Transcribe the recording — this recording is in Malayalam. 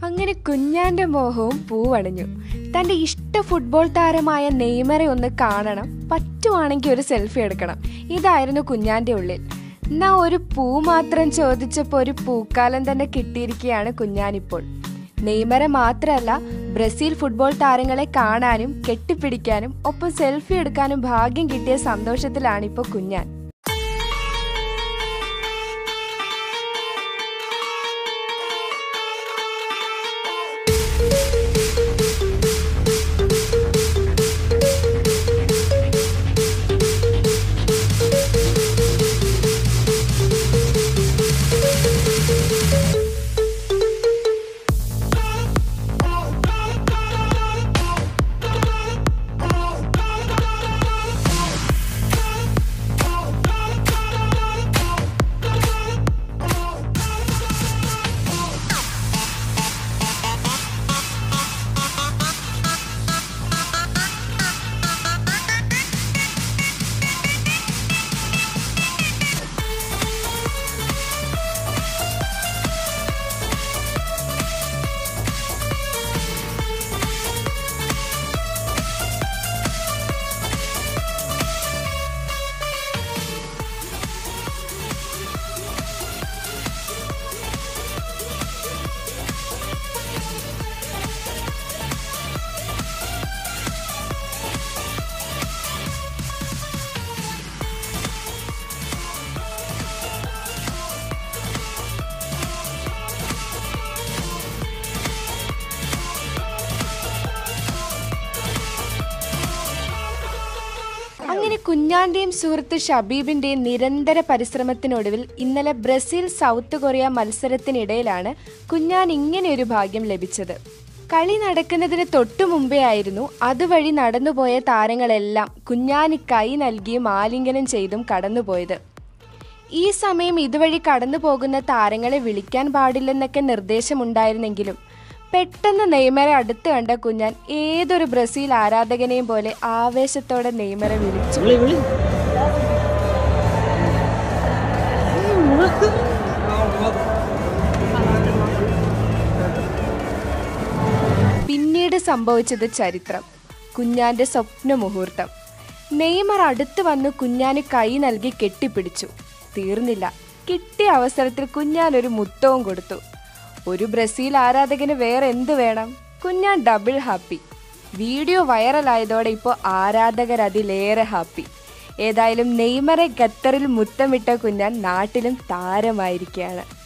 അങ്ങനെ കുഞ്ഞാന്റെ മോഹവും പൂവണിഞ്ഞു തന്റെ ഇഷ്ട ഫുട്ബോൾ താരമായ നെയ്മറെ ഒന്ന് കാണണം പറ്റുവാണെങ്കിൽ ഒരു സെൽഫി എടുക്കണം ഇതായിരുന്നു കുഞ്ഞാന്റെ ഉള്ളിൽ എന്നാ ഒരു പൂ മാത്രം ചോദിച്ചപ്പോൾ ഒരു പൂക്കാലം തന്നെ കിട്ടിയിരിക്കുകയാണ് കുഞ്ഞാനിപ്പോൾ നെയ്മറെ മാത്രമല്ല ബ്രസീൽ ഫുട്ബോൾ താരങ്ങളെ കാണാനും കെട്ടിപ്പിടിക്കാനും ഒപ്പം സെൽഫി എടുക്കാനും ഭാഗ്യം കിട്ടിയ സന്തോഷത്തിലാണ് ഇപ്പോൾ കുഞ്ഞാൻ അങ്ങനെ കുഞ്ഞാന്റെയും സുഹൃത്ത് ഷബീബിന്റെയും നിരന്തര പരിശ്രമത്തിനൊടുവിൽ ഇന്നലെ ബ്രസീൽ സൗത്ത് കൊറിയ മത്സരത്തിനിടയിലാണ് കുഞ്ഞാൻ ഇങ്ങനെ ഒരു ഭാഗ്യം ലഭിച്ചത് കളി നടക്കുന്നതിന് തൊട്ടു മുമ്പേ ആയിരുന്നു അതുവഴി നടന്നുപോയ താരങ്ങളെല്ലാം കുഞ്ഞാന് കൈ നൽകിയും ആലിംഗനം ചെയ്തും കടന്നുപോയത് ഈ സമയം ഇതുവഴി കടന്നു പോകുന്ന താരങ്ങളെ വിളിക്കാൻ പാടില്ലെന്നൊക്കെ നിർദ്ദേശമുണ്ടായിരുന്നെങ്കിലും പെട്ടെന്ന് നെയ്മറെ അടുത്ത് കണ്ട കുഞ്ഞാൻ ഏതൊരു ബ്രസീൽ ആരാധകനെയും പോലെ ആവേശത്തോടെ നെയ്മറെ വിളിച്ചു വിളി വിളി പിന്നീട് സംഭവിച്ചത് ചരിത്രം കുഞ്ഞാന്റെ സ്വപ്ന മുഹൂർത്തം നെയ്മർ അടുത്ത് വന്ന് കുഞ്ഞാന് കൈ നൽകി കെട്ടിപ്പിടിച്ചു തീർന്നില്ല കിട്ടിയ അവസരത്തിൽ കുഞ്ഞാൻ ഒരു മുത്തവും കൊടുത്തു ഒരു ബ്രസീൽ ആരാധകന് വേറെ എന്ത് വേണം കുഞ്ഞാൻ ഡബിൾ ഹാപ്പി വീഡിയോ വൈറലായതോടെ ഇപ്പോൾ ആരാധകർ അതിലേറെ ഹാപ്പി ഏതായാലും നെയ്മറെ ഖത്തറിൽ മുത്തമിട്ട കുഞ്ഞാൻ നാട്ടിലും താരമായിരിക്കുകയാണ്